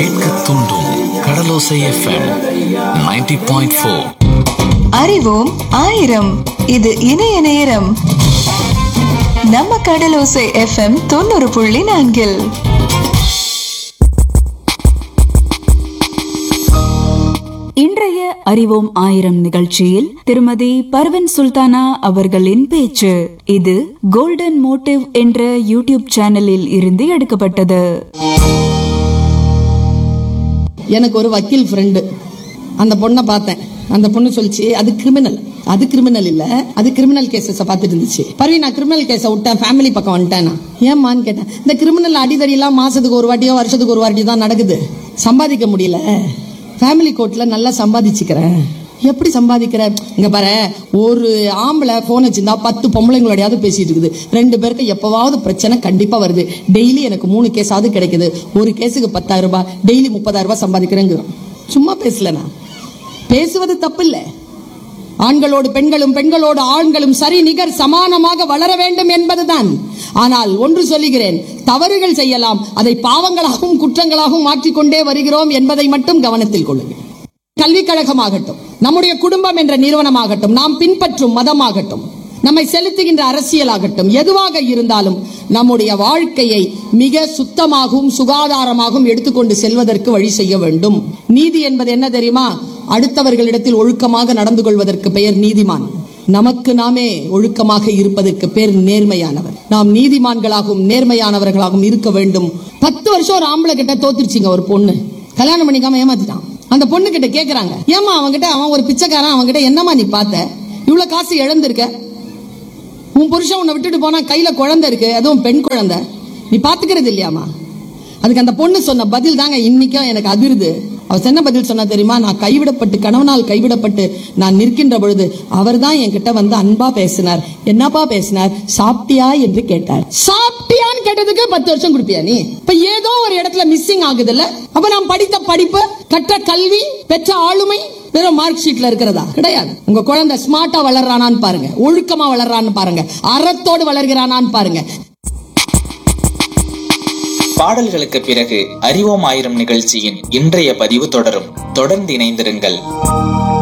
கேட்க தூண்டும் கடலோசை FM 90.4 point four அறிவோம் ஆயிரம் இது இணைய நேரம் நம்ம கடலோசை எஃப்எம் தொண்ணூறு புள்ளி நான்கில் இன்றைய அறிவோம் ஆயிரம் நிகழ்ச்சியில் திருமதி பர்வன் சுல்தானா அவர்களின் பேச்சு இது கோல்டன் மோட்டிவ் என்ற யூடியூப் சேனலில் இருந்து எடுக்கப்பட்டது எனக்கு ஒரு வக்கீல் ஃப்ரெண்டு அந்த பொண்ணை பார்த்தேன் அந்த பொண்ணு சொல்லிச்சு அது கிரிமினல் அது கிரிமினல் இல்ல அது கிரிமினல் கேசஸ் பார்த்துட்டு இருந்துச்சு பரவி நான் கிரிமினல் கேஸை விட்டேன் ஃபேமிலி பக்கம் வந்துட்டேன் நான். ஏம்மான்னு கேட்டேன் இந்த கிரிமினல் அடிதடி எல்லாம் மாசத்துக்கு ஒரு வாட்டியோ வருஷத்துக்கு ஒரு வாட்டி தான் நடக்குது சம்பாதிக்க முடியல ஃபேமிலி கோர்ட்ல நல்லா சம்பாதிச்சுக்கிறேன் எப்படி சம்பாதிக்கிற இங்க பாரு ஒரு ஆம்பளை போன் வச்சிருந்தா பத்து பொம்பளைங்களோடையாவது பேசிட்டு இருக்குது ரெண்டு பேருக்கு எப்பவாவது பிரச்சனை கண்டிப்பா வருது டெய்லி எனக்கு மூணு கேஸாவது கிடைக்குது ஒரு கேஸுக்கு பத்தாயிரம் ரூபாய் டெய்லி முப்பதாயிரம் ரூபாய் சம்பாதிக்கிறேங்கிறோம் சும்மா பேசல நான் பேசுவது தப்பு இல்ல ஆண்களோடு பெண்களும் பெண்களோடு ஆண்களும் சரி நிகர் சமானமாக வளர வேண்டும் என்பதுதான் ஆனால் ஒன்று சொல்லுகிறேன் தவறுகள் செய்யலாம் அதை பாவங்களாகவும் குற்றங்களாகவும் மாற்றிக்கொண்டே வருகிறோம் என்பதை மட்டும் கவனத்தில் கொள்ளுங்கள் கல்விக் கழகமாகட்டும் நம்முடைய குடும்பம் என்ற நிறுவனமாகட்டும் நாம் பின்பற்றும் மதமாகட்டும் நம்மை செலுத்துகின்ற அரசியலாகட்டும் எதுவாக இருந்தாலும் நம்முடைய வாழ்க்கையை மிக சுத்தமாகவும் சுகாதாரமாகவும் எடுத்துக்கொண்டு செல்வதற்கு வழி செய்ய வேண்டும் நீதி என்பது என்ன தெரியுமா அடுத்தவர்களிடத்தில் ஒழுக்கமாக நடந்து கொள்வதற்கு பெயர் நீதிமான் நமக்கு நாமே ஒழுக்கமாக இருப்பதற்கு பேர் நேர்மையானவர் நாம் நீதிமான்களாகவும் நேர்மையானவர்களாகவும் இருக்க வேண்டும் பத்து வருஷம் ஒரு ஆம்பளை கிட்ட தோத்துருச்சுங்க ஒரு பொண்ணு கல்யாணம் பண்ணிக்காம ஏமாத்திட்டான் அந்த பொண்ணு கிட்ட கேக்குறாங்க ஏமா அவன்கிட்ட அவன் ஒரு பிச்சைக்காரன் அவன்கிட்ட என்னமா நீ பார்த்த இவ்வளவு காசு இழந்திருக்க உன் புருஷன் உன்னை விட்டுட்டு போனா கையில குழந்தை இருக்கு அதுவும் பெண் குழந்தை நீ பாத்துக்கிறது இல்லையாமா அதுக்கு அந்த பொண்ணு சொன்ன பதில் தாங்க இன்னைக்கும் எனக்கு அதிருது அவ என்ன பதில் சொன்னா தெரியுமா நான் கைவிடப்பட்டு கணவனால் கைவிடப்பட்டு நான் நிற்கின்ற பொழுது அவர் தான் என்கிட்ட வந்து அன்பா பேசினார் என்னப்பா பேசினார் சாப்பிட்டியா என்று கேட்டார் சாப்பிட்டியான்னு கேட்டதுக்கு பத்து வருஷம் கொடுப்பியா நீ இப்ப ஏதோ ஒரு இடத்துல மிஸ்ஸிங் ஆகுதுல்ல அப்ப நான் படித்த படிப்பு கற்ற கல்வி பெற்ற ஆளுமை வெறும் மார்க் ஷீட்ல இருக்கிறதா கிடையாது உங்க குழந்தை ஸ்மார்ட்டா வளர்றானான்னு பாருங்க ஒழுக்கமா வளர்றான்னு பாருங்க அறத்தோடு வளர்கிறானான்னு பாருங்க பாடல்களுக்கு பிறகு அறிவோம் ஆயிரம் நிகழ்ச்சியின் இன்றைய பதிவு தொடரும் தொடர்ந்து இணைந்திருங்கள்